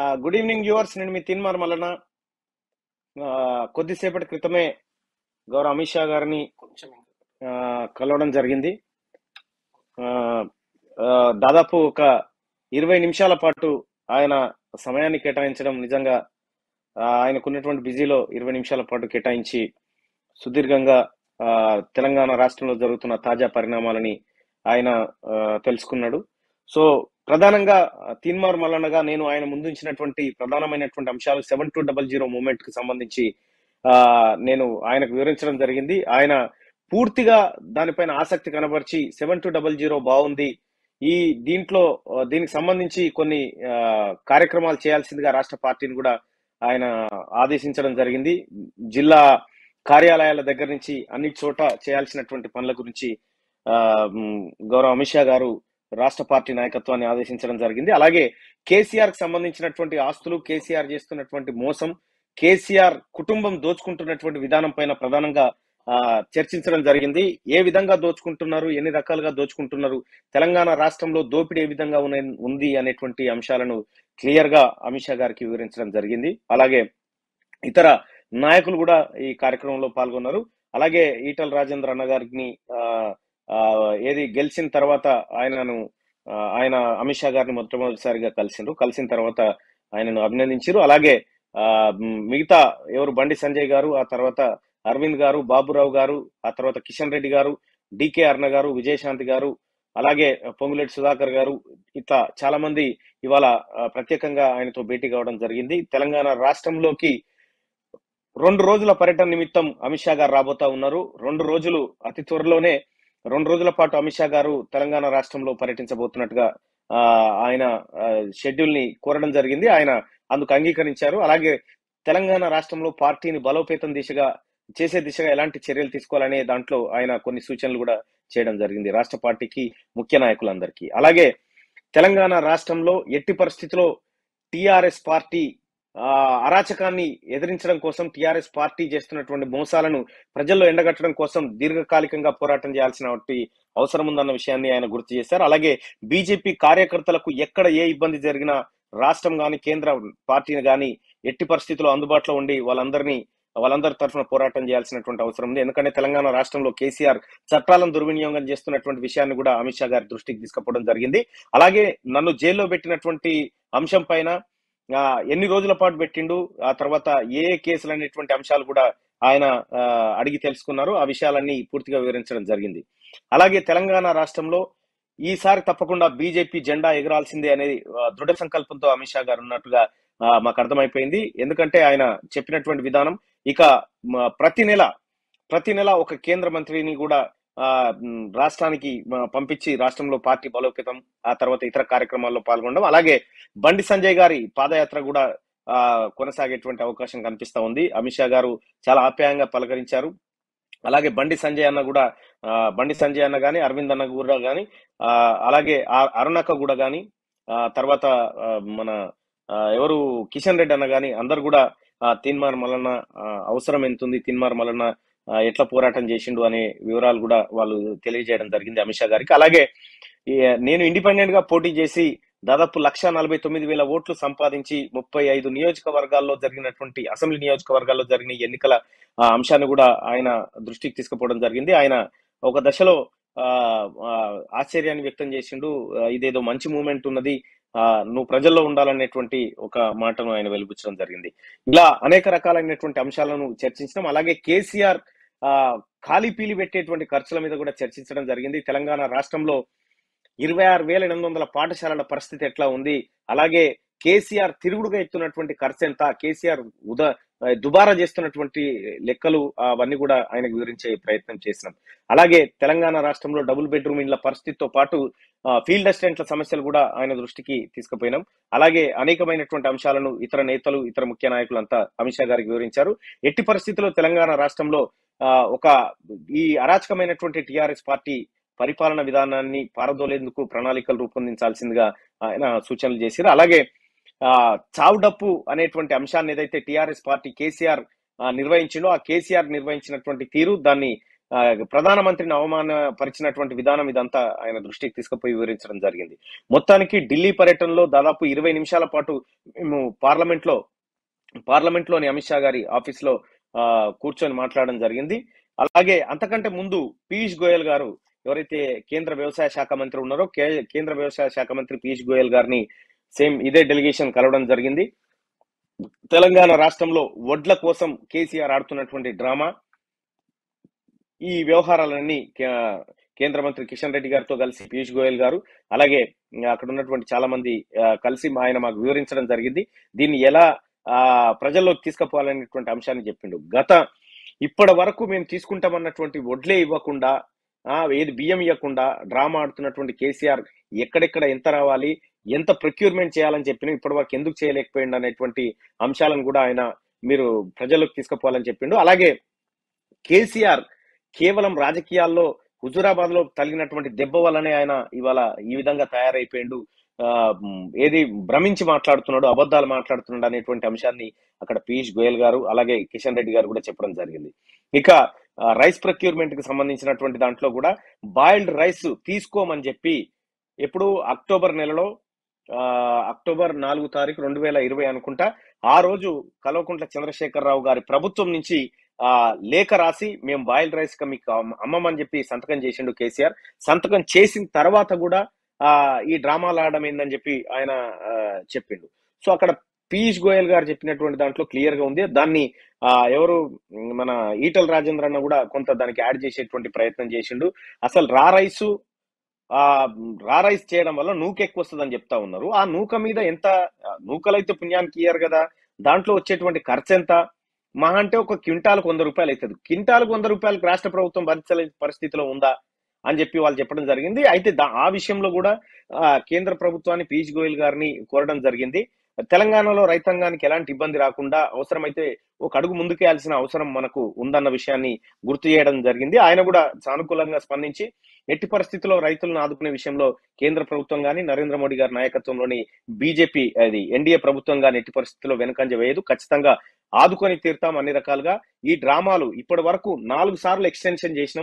good evening viewers నేను మీ తిన్మార్ మల్లన ఆ, కొద్దిసేపటి క్రితమే గౌరవ అమిత్ షా గారిని ఆ, కలవడం జరిగింది ఆ, ఆ, దాదాపు ఒక ఇరవై నిమిషాల పాటు ఆయన సమయాన్ని కేటాయించడం నిజంగా ఆ, ఆయనకున్నటువంటి బిజీలో ఇరవై నిమిషాల పాటు కేటాయించి సుదీర్ఘంగా ఆ, తెలంగాణ రాష్ట్రంలో జరుగుతున్న తాజా పరిణామాలని ఆయన ఆ, తెలుసుకున్నాడు సో ప్రధానంగా తీన్మార్ మల్లన్నగా నేను ఆయన ముందుంచినటువంటి ప్రధానమైనటువంటి అంశాలు seven two double zero movement కి సంబంధించి ఆ, నేను ఆయనకు వివరించడం జరిగింది ఆయన పూర్తిగా దానిపైన ఆసక్తి కనబరిచి సెవెన్ టూ డబల్ జీరో బాగుంది ఈ దీంట్లో ఆ, దీనికి సంబంధించి కొన్ని ఆ, కార్యక్రమాలు చేయాల్సిందిగా రాష్ట్ర పార్టీని కూడా ఆయన ఆదేశించడం జరిగింది జిల్లా కార్యాలయాల దగ్గర నుంచి అన్ని చోట చేయాల్సినటువంటి పనుల గురించి ఆ, మ్, గౌరవ అమిత్ షా గారు రాష్ట్ర పార్టీ నాయకత్వాన్ని ఆదేశించడం జరిగింది అలాగే కేసీఆర్ కి సంబంధించినటువంటి ఆస్తులు కేసీఆర్ చేస్తున్నటువంటి మోసం కేసీఆర్ కుటుంబం దోచుకుంటున్నటువంటి విధానం పైన ప్రధానంగా ఆ, చర్చించడం జరిగింది ఏ విధంగా దోచుకుంటున్నారు ఎన్ని రకాలుగా దోచుకుంటున్నారు తెలంగాణ రాష్ట్రంలో దోపిడీ ఏ విధంగా ఉన్న- ఉంది అనేటువంటి అంశాలను క్లియర్ గా అమిత్ షా గారికి వివరించడం జరిగింది అలాగే ఇతర నాయకులు కూడా ఈ కార్యక్రమంలో పాల్గొన్నారు అలాగే ఈటల రాజేంద్ర అన్న గారిని ఆ, ఆ, ఏది గెలిచిన తర్వాత ఆయనను ఆ, ఆయన అమిత్ షా గారిని మొట్టమొదటిసారిగా కలిసిండ్రు కలిసిన తర్వాత ఆయనను అభినందించారు అలాగే ఆ, మ్, మిగతా ఎవరు బండి సంజయ్ గారు ఆ తర్వాత అరవింద్ గారు బాబురావు గారు ఆ తర్వాత కిషన్ రెడ్డి గారు డికే అర్ణ గారు విజయశాంతి గారు అలాగే పొంగులేటి సుధాకర్ గారు ఇట్లా చాలా మంది ఇవాళ ఆ, ప్రత్యేకంగా ఆయనతో భేటీ కావడం జరిగింది తెలంగాణ రాష్ట్రంలోకి రెండు రోజుల పర్యటన నిమిత్తం అమిత్ షా గారు రాబోతా ఉన్నారు రెండు రోజులు అతి త్వరలోనే రెండు రోజుల పాటు అమిత్ షా గారు తెలంగాణ రాష్ట్రంలో పర్యటించబోతున్నట్టుగా ఆ, ఆయన షెడ్యూల్ ని కోరడం జరిగింది ఆయన అందుకు అంగీకరించారు అలాగే తెలంగాణ రాష్ట్రంలో పార్టీని బలోపేతం దిశగా చేసే దిశగా ఎలాంటి చర్యలు తీసుకోవాలనే దాంట్లో ఆయన కొన్ని సూచనలు కూడా చేయడం జరిగింది రాష్ట్ర పార్టీకి ముఖ్య నాయకులందరికీ అలాగే తెలంగాణ రాష్ట్రంలో ఎట్టి పరిస్థితిలో టిఆర్ఎస్ పార్టీ ఆ, అరాచకాన్ని ఎదిరించడం కోసం టిఆర్ఎస్ పార్టీ చేస్తున్నటువంటి మోసాలను ప్రజల్లో ఎండగట్టడం కోసం దీర్ఘకాలికంగా పోరాటం చేయాల్సిన అవసరం ఉందన్న విషయాన్ని ఆయన గుర్తు చేశారు అలాగే బీజేపీ కార్యకర్తలకు ఎక్కడ ఏ ఇబ్బంది జరిగినా రాష్ట్రం గాని కేంద్ర పార్టీని గాని ఎట్టి పరిస్థితుల్లో అందుబాటులో ఉండి వాళ్ళందరినీ వాళ్ళందరి తరఫున పోరాటం చేయాల్సినటువంటి అవసరం ఉంది ఎందుకంటే తెలంగాణ రాష్ట్రంలో కేసీఆర్ చట్టాలను దుర్వినియోగం చేస్తున్నటువంటి విషయాన్ని కూడా అమిత్ షా గారి దృష్టికి తీసుకుపోవడం జరిగింది అలాగే నన్ను జైల్లో పెట్టినటువంటి అంశం పైన ఆ, ఎన్ని రోజుల పాటు పెట్టిండు ఆ తర్వాత ఏ ఏ కేసులు అనేటువంటి అంశాలు కూడా ఆయన ఆ, అడిగి తెలుసుకున్నారు ఆ విషయాలన్నీ పూర్తిగా వివరించడం జరిగింది అలాగే తెలంగాణ రాష్ట్రంలో ఈసారి తప్పకుండా బీజేపీ జెండా ఎగరాల్సిందే అనేది ఆ, దృఢ సంకల్పంతో అమిత్ షా గారు ఉన్నట్టుగా ఆ, మాకు అర్థమైపోయింది ఎందుకంటే ఆయన చెప్పినటువంటి విధానం ఇక మ, ప్రతి నెల ప్రతి నెల ఒక కేంద్ర మంత్రిని కూడా ఆ, మ్, రాష్ట్రానికి మ, పంపించి రాష్ట్రంలో పార్టీ బలోపేతం ఆ తర్వాత ఇతర కార్యక్రమాల్లో పాల్గొనడం అలాగే బండి సంజయ్ గారి పాదయాత్ర కూడా ఆ, కొనసాగేటువంటి అవకాశం కనిపిస్తా ఉంది అమిత్ షా గారు చాలా ఆప్యాయంగా పలకరించారు అలాగే బండి సంజయ్ అన్న కూడా ఆ, బండి సంజయ్ అన్న గాని అరవింద్ అన్న కూడా గాని ఆ, అలాగే ఆ- అరుణక్క కూడా గాని ఆ, తర్వాత ఆ, మన ఆ, ఎవరు కిషన్ రెడ్డి అన్న గాని అందరు కూడా ఆ, తీన్మార్ మల్లన్న ఆ, అవసరం ఎంత ఉంది తీన్మార్ మల్లన్న ఆ, ఎట్లా పోరాటం చేసిండు అనే వివరాలు కూడా వాళ్ళు తెలియజేయడం జరిగింది అమిత్ షా గారికి అలాగే ఈ, నేను ఇండిపెండెంట్ గా పోటీ చేసి దాదాపు లక్ష నలభై తొమ్మిది వేల ఓట్లు సంపాదించి ముప్పై ఐదు నియోజకవర్గాల్లో జరిగినటువంటి అసెంబ్లీ నియోజకవర్గాల్లో జరిగిన ఈ ఎన్నికల ఆ, అంశాన్ని కూడా ఆయన దృష్టికి తీసుకుపోవడం జరిగింది ఆయన ఒక దశలో ఆ, ఆ, ఆశ్చర్యాన్ని వ్యక్తం చేసిండు ఆ, ఇదేదో మంచి మూమెంట్ ఉన్నది ఆ, నువ్వు ప్రజల్లో ఉండాలనేటువంటి ఒక మాటను ఆయన వెలిబుచ్చడం జరిగింది ఇలా అనేక రకాలైనటువంటి అంశాలను చర్చించడం అలాగే కేసీఆర్ ఆ, ఖాళీ పీలి పెట్టేటువంటి ఖర్చుల మీద కూడా చర్చించడం జరిగింది తెలంగాణ రాష్ట్రంలో ఇరవై ఆరు వేల ఎనిమిది వందల పాఠశాలల పరిస్థితి ఎట్లా ఉంది అలాగే కేసీఆర్ తిరుగుడుగా ఎత్తున్నటువంటి ఖర్చు ఎంత కేసీఆర్ ఉద దుబారా చేస్తున్నటువంటి లెక్కలు అవన్నీ కూడా ఆయనకు వివరించే ప్రయత్నం చేసినాం అలాగే తెలంగాణ రాష్ట్రంలో డబుల్ బెడ్రూమ్ ఇండ్ల పరిస్థితితో పాటు ఆ, ఫీల్డ్ అసిస్టెంట్ల సమస్యలు కూడా ఆయన దృష్టికి తీసుకుపోయినాం అలాగే అనేకమైనటువంటి అంశాలను ఇతర నేతలు ఇతర ముఖ్య నాయకులు అంతా అమిత్ షా గారికి వివరించారు ఎట్టి పరిస్థితుల్లో తెలంగాణ రాష్ట్రంలో ఆ, ఒక ఈ అరాచకమైనటువంటి టిఆర్ఎస్ పార్టీ పరిపాలన విధానాన్ని పారదోలేందుకు ప్రణాళికలు రూపొందించాల్సిందిగా ఆయన సూచనలు చేశారు అలాగే ఆ చావు డప్పు అనేటువంటి అంశాన్ని ఏదైతే టిఆర్ఎస్ పార్టీ కేసీఆర్ ఆ, నిర్వహించిండో ఆ కేసీఆర్ నిర్వహించినటువంటి తీరు దాన్ని ఆ, ప్రధానమంత్రిని అవమానపరిచినటువంటి విధానం ఇదంతా ఆయన దృష్టికి తీసుకుపోయి వివరించడం జరిగింది మొత్తానికి ఢిల్లీ పర్యటనలో దాదాపు ఇరవై నిమిషాల పాటు మేము పార్లమెంట్ లో పార్లమెంట్ లోని అమిత్ షా గారి ఆఫీస్ లో ఆ, కూర్చొని మాట్లాడడం జరిగింది అలాగే అంతకంటే ముందు పీయూష్ గోయల్ గారు ఎవరైతే కేంద్ర వ్యవసాయ శాఖ మంత్రి ఉన్నారో కే- కేంద్ర వ్యవసాయ శాఖ మంత్రి పీయూష్ గోయల్ గారిని సేమ్ ఇదే డెలిగేషన్ కలవడం జరిగింది తెలంగాణ రాష్ట్రంలో వడ్ల కోసం కేసీఆర్ ఆడుతున్నటువంటి డ్రామా ఈ వ్యవహారాలన్నీ కే- కేంద్ర మంత్రి కిషన్ రెడ్డి గారితో కలిసి పీయూష్ గోయల్ గారు అలాగే అక్కడ ఉన్నటువంటి చాలా మంది ఆ, కలిసి ఆయన మాకు వివరించడం జరిగింది దీన్ని ఎలా ఆ, ప్రజల్లోకి తీసుకుపోవాలనేటువంటి అంశాన్ని చెప్పిండు గత ఇప్పటి వరకు మేము తీసుకుంటామన్నటువంటి వడ్లే ఇవ్వకుండా ఆ ఏది బియ్యం ఇవ్వకుండా డ్రామా ఆడుతున్నటువంటి కేసీఆర్ ఎక్కడెక్కడ ఎంత రావాలి ఎంత ప్రొక్యూర్మెంట్ చేయాలని చెప్పిన ఇప్పటి వరకు ఎందుకు చేయలేకపోయిండు అనేటువంటి అంశాలను కూడా ఆయన మీరు ప్రజల్లోకి తీసుకుపోవాలని చెప్పిండు అలాగే కేసీఆర్ కేవలం రాజకీయాల్లో హుజురాబాద్ లో తగిలినటువంటి దెబ్బ వల్లనే ఆయన ఇవాళ ఈ విధంగా తయారైపోయిండు ఆ, మ్, ఏది భ్రమించి మాట్లాడుతున్నాడు అబద్ధాలు మాట్లాడుతున్నాడు అనేటువంటి అంశాన్ని అక్కడ పీయూష్ గోయల్ గారు అలాగే కిషన్ రెడ్డి గారు కూడా చెప్పడం జరిగింది ఇక ఆ, రైస్ ప్రొక్యూర్మెంట్ కి సంబంధించినటువంటి దాంట్లో కూడా బాయిల్డ్ రైస్ తీసుకోమని చెప్పి ఎప్పుడు అక్టోబర్ నెలలో ఆ, అక్టోబర్ నాలుగు తారీఖు రెండు వేల ఇరవై అనుకుంటా ఆ రోజు కల్వకుంట్ల చంద్రశేఖరరావు గారి ప్రభుత్వం నుంచి ఆ లేఖ రాసి మేము బాయిల్డ్ రైస్ గా మీకు అమ్మ- అమ్మమని చెప్పి సంతకం చేసిండు కేసీఆర్ సంతకం చేసిన తర్వాత కూడా ఆ ఈ డ్రామాలు ఆడడం ఏందని చెప్పి ఆయన ఆ, చెప్పిండు సో అక్కడ పీయూష్ గోయల్ గారు చెప్పినటువంటి దాంట్లో క్లియర్ గా ఉంది దాన్ని ఆ ఎవరు మ్, మన ఈటల రాజేంద్ర అన్న కూడా కొంత దానికి యాడ్ చేసేటువంటి ప్రయత్నం చేసిండు అసలు రా రైసు ఆ రా రైస్ చేయడం వల్ల నూక ఎక్కువ వస్తుందని చెప్తా ఉన్నారు ఆ నూక మీద ఎంత ఆ, నూకలైతే పుణ్యానికి ఇయ్యారు కదా దాంట్లో వచ్చేటువంటి ఖర్చు ఎంత మహా అంటే ఒక క్వింటాలకు వంద రూపాయలు అవుతుంది క్వింటాలకు వంద రూపాయలకు రాష్ట్ర ప్రభుత్వం భరించలేని పరిస్థితిలో ఉందా అని చెప్పి వాళ్ళు చెప్పడం జరిగింది అయితే దా- ఆ విషయంలో కూడా ఆ, కేంద్ర ప్రభుత్వాన్ని పీయూష్ గోయల్ గారిని కోరడం జరిగింది తెలంగాణలో రైతాంగానికి ఎలాంటి ఇబ్బంది రాకుండా అవసరమైతే ఒక అడుగు ముందుకేయాల్సిన అవసరం మనకు ఉందన్న విషయాన్ని గుర్తు చేయడం జరిగింది ఆయన కూడా సానుకూలంగా స్పందించి ఎట్టి పరిస్థితుల్లో రైతులను ఆదుకునే విషయంలో కేంద్ర ప్రభుత్వం గాని నరేంద్ర మోడీ గారి నాయకత్వంలోని బీజేపీ అది ఎన్డీఏ ప్రభుత్వం గాని ఎట్టి పరిస్థితుల్లో వెనకంజ వేయదు ఖచ్చితంగా ఆదుకొని తీరుతాం అన్ని రకాలుగా ఈ డ్రామాలు ఇప్పటి వరకు నాలుగు సార్లు ఎక్స్టెన్షన్ చేసినాం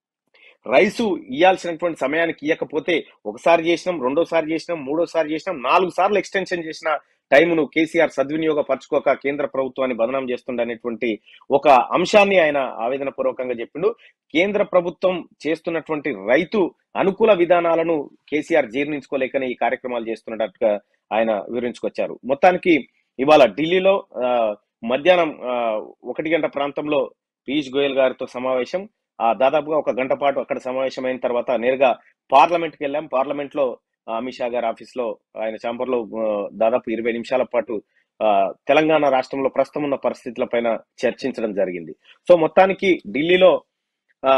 రైసు ఇయ్యాల్సినటువంటి సమయానికి ఇవ్వకపోతే ఒకసారి చేసినాం రెండోసారి చేసినాం మూడోసారి చేసినాం నాలుగు సార్లు ఎక్స్టెన్షన్ చేసిన టైమును కేసీఆర్ సద్వినియోగపరచుకోక కేంద్ర ప్రభుత్వాన్ని బదనాం చేస్తుండనేటువంటి ఒక అంశాన్ని ఆయన ఆవేదన పూర్వకంగా చెప్పిండు కేంద్ర ప్రభుత్వం చేస్తున్నటువంటి రైతు అనుకూల విధానాలను కేసీఆర్ జీర్ణించుకోలేకనే ఈ కార్యక్రమాలు చేస్తున్నట్టుగా ఆయన వివరించుకొచ్చారు మొత్తానికి ఇవాళ ఢిల్లీలో ఆ, మధ్యాహ్నం ఆ, ఒకటి గంట ప్రాంతంలో పీయూష్ గోయల్ గారితో సమావేశం ఆ దాదాపుగా ఒక గంట పాటు అక్కడ సమావేశమైన తర్వాత నేరుగా పార్లమెంట్ కి వెళ్ళాం పార్లమెంట్ లో ఆ, అమిత్ షా గారి ఆఫీస్ లో ఆయన ఛాంబర్ లో ఆ, దాదాపు ఇరవై నిమిషాల పాటు ఆ, తెలంగాణ రాష్ట్రంలో ప్రస్తుతం ఉన్న పరిస్థితుల పైన చర్చించడం జరిగింది సో మొత్తానికి ఢిల్లీలో ఆ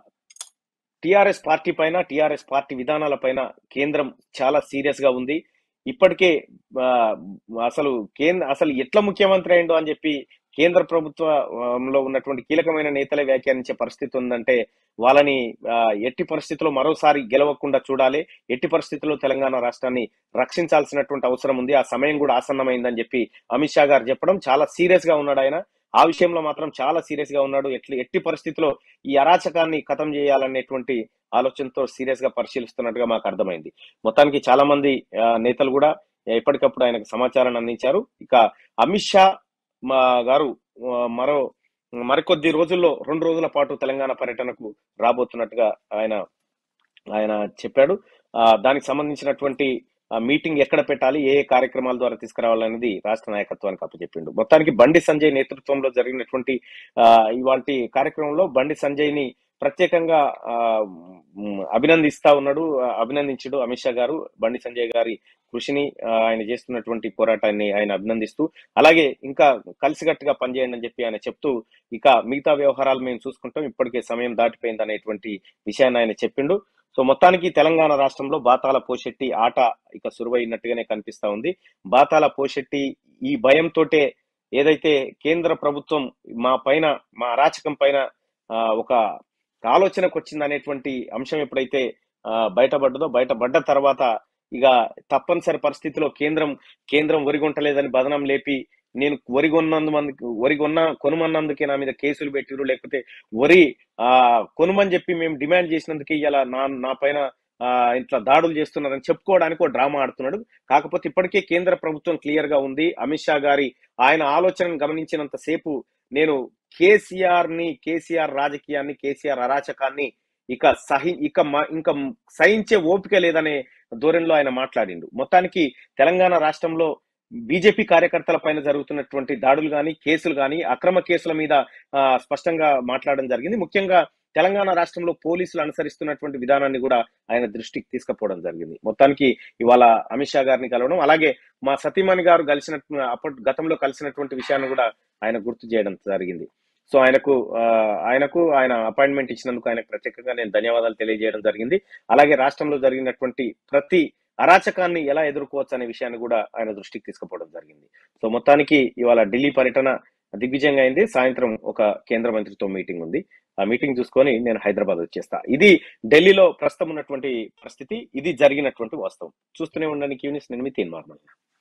టిఆర్ఎస్ పార్టీ పైన టిఆర్ఎస్ పార్టీ విధానాల పైన కేంద్రం చాలా సీరియస్ గా ఉంది ఇప్పటికే ఆ, అసలు కేంద్ర అసలు ఎట్లా ముఖ్యమంత్రి అయిందో అని చెప్పి కేంద్ర ప్రభుత్వంలో ఉన్నటువంటి కీలకమైన నేతలే వ్యాఖ్యానించే పరిస్థితి ఉందంటే వాళ్ళని ఆ, ఎట్టి పరిస్థితుల్లో మరోసారి గెలవకుండా చూడాలి ఎట్టి పరిస్థితుల్లో తెలంగాణ రాష్ట్రాన్ని రక్షించాల్సినటువంటి అవసరం ఉంది ఆ సమయం కూడా ఆసన్నమైందని చెప్పి అమిత్ షా గారు చెప్పడం చాలా సీరియస్ గా ఉన్నాడు ఆయన ఆ విషయంలో మాత్రం చాలా సీరియస్ గా ఉన్నాడు ఎట్లా ఎట్టి పరిస్థితిలో ఈ అరాచకాన్ని ఖతం చేయాలనేటువంటి ఆలోచనతో సీరియస్ గా పరిశీలిస్తున్నట్టుగా మాకు అర్థమైంది మొత్తానికి చాలా మంది ఆ, నేతలు కూడా ఎప్పటికప్పుడు ఆయనకు సమాచారాన్ని అందించారు ఇక అమిత్ షా మా గారు ఆ, మరో మరికొద్ది రోజుల్లో రెండు రోజుల పాటు తెలంగాణ పర్యటనకు రాబోతున్నట్టుగా ఆయన ఆయన చెప్పాడు ఆ, దానికి సంబంధించినటువంటి ఆ, మీటింగ్ ఎక్కడ పెట్టాలి ఏ ఏ కార్యక్రమాల ద్వారా తీసుకురావాలనేది రాష్ట్ర నాయకత్వానికి అప్పచెప్పిండు మొత్తానికి బండి సంజయ్ నేతృత్వంలో జరిగినటువంటి ఇవాళ కార్యక్రమంలో బండి సంజయ్ ని ప్రత్యేకంగా ఆ, మ్, అభినందిస్తా ఉన్నాడు ఆ, అభినందించుడు అమిత్ షా గారు బండి సంజయ్ గారి కృషిని ఆ, ఆయన చేస్తున్నటువంటి పోరాటాన్ని ఆయన అభినందిస్తూ అలాగే ఇంకా కలిసికట్టుగా పనిచేయండి అని చెప్పి ఆయన చెప్తూ ఇక మిగతా వ్యవహారాలు మేము చూసుకుంటాం ఇప్పటికే సమయం దాటిపోయింది అనేటువంటి విషయాన్ని ఆయన చెప్పిండు సో మొత్తానికి తెలంగాణ రాష్ట్రంలో బాతాల పోషెట్టి ఆట ఇక సురువైనట్టుగానే కనిపిస్తా ఉంది బాతాల పోషెట్టి ఈ భయంతోటే ఏదైతే కేంద్ర ప్రభుత్వం మా పైన మా అరాచకం పైన ఆ, ఒక ఆలోచనకు వచ్చింది అనేటువంటి అంశం ఎప్పుడైతే ఆ, బయటపడ్డదో బయటపడ్డ తర్వాత ఇక తప్పనిసరి పరిస్థితిలో కేంద్రం కేంద్రం ఒరిగొంటలేదని బదనం లేపి నేను వరి కొన్నందు మందికి వరి కొన్న కొనుమన్నందుకే నా మీద కేసులు పెట్టిరు లేకపోతే వరి ఆ కొనుమని చెప్పి మేము డిమాండ్ చేసినందుకే ఇలా నా నా పైన ఆ ఇట్లా దాడులు చేస్తున్నారని చెప్పుకోవడానికి ఒక డ్రామా ఆడుతున్నాడు కాకపోతే ఇప్పటికే కేంద్ర ప్రభుత్వం క్లియర్ గా ఉంది అమిత్ షా గారి ఆయన ఆలోచనను గమనించినంత సేపు నేను కేసీఆర్ ని కేసీఆర్ రాజకీయాన్ని కేసీఆర్ అరాచకాన్ని ఇక సహి ఇక మ- ఇంకా సహించే ఓపిక లేదనే ధోరణిలో ఆయన మాట్లాడిండు మొత్తానికి తెలంగాణ రాష్ట్రంలో బీజేపీ కార్యకర్తల పైన జరుగుతున్నటువంటి దాడులు గాని కేసులు గాని అక్రమ కేసుల మీద ఆ, స్పష్టంగా మాట్లాడడం జరిగింది ముఖ్యంగా తెలంగాణ రాష్ట్రంలో పోలీసులు అనుసరిస్తున్నటువంటి విధానాన్ని కూడా ఆయన దృష్టికి తీసుకుపోవడం జరిగింది మొత్తానికి ఇవాళ అమిత్ షా గారిని కలవడం అలాగే మా సతీమణి గారు కలిసినట్టు అప్పటి గతంలో కలిసినటువంటి విషయాన్ని కూడా ఆయన గుర్తు చేయడం జరిగింది సో ఆయనకు ఆ, ఆయనకు ఆయన అపాయింట్మెంట్ ఇచ్చినందుకు ఆయనకు ప్రత్యేకంగా నేను ధన్యవాదాలు తెలియజేయడం జరిగింది అలాగే రాష్ట్రంలో జరిగినటువంటి ప్రతి అరాచకాన్ని ఎలా ఎదుర్కోవచ్చు అనే విషయాన్ని కూడా ఆయన దృష్టికి తీసుకుపోవడం జరిగింది సో మొత్తానికి ఇవాళ ఢిల్లీ పర్యటన దిగ్విజయంగా అయింది సాయంత్రం ఒక కేంద్ర మంత్రితో మీటింగ్ ఉంది ఆ మీటింగ్ చూసుకొని నేను హైదరాబాద్ వచ్చేస్తా ఇది ఢిల్లీలో ప్రస్తుతం ఉన్నటువంటి పరిస్థితి ఇది జరిగినటువంటి వాస్తవం చూస్తూనే ఉండండి క్యూనిస్ నేను మీ తీన్ మార్మల్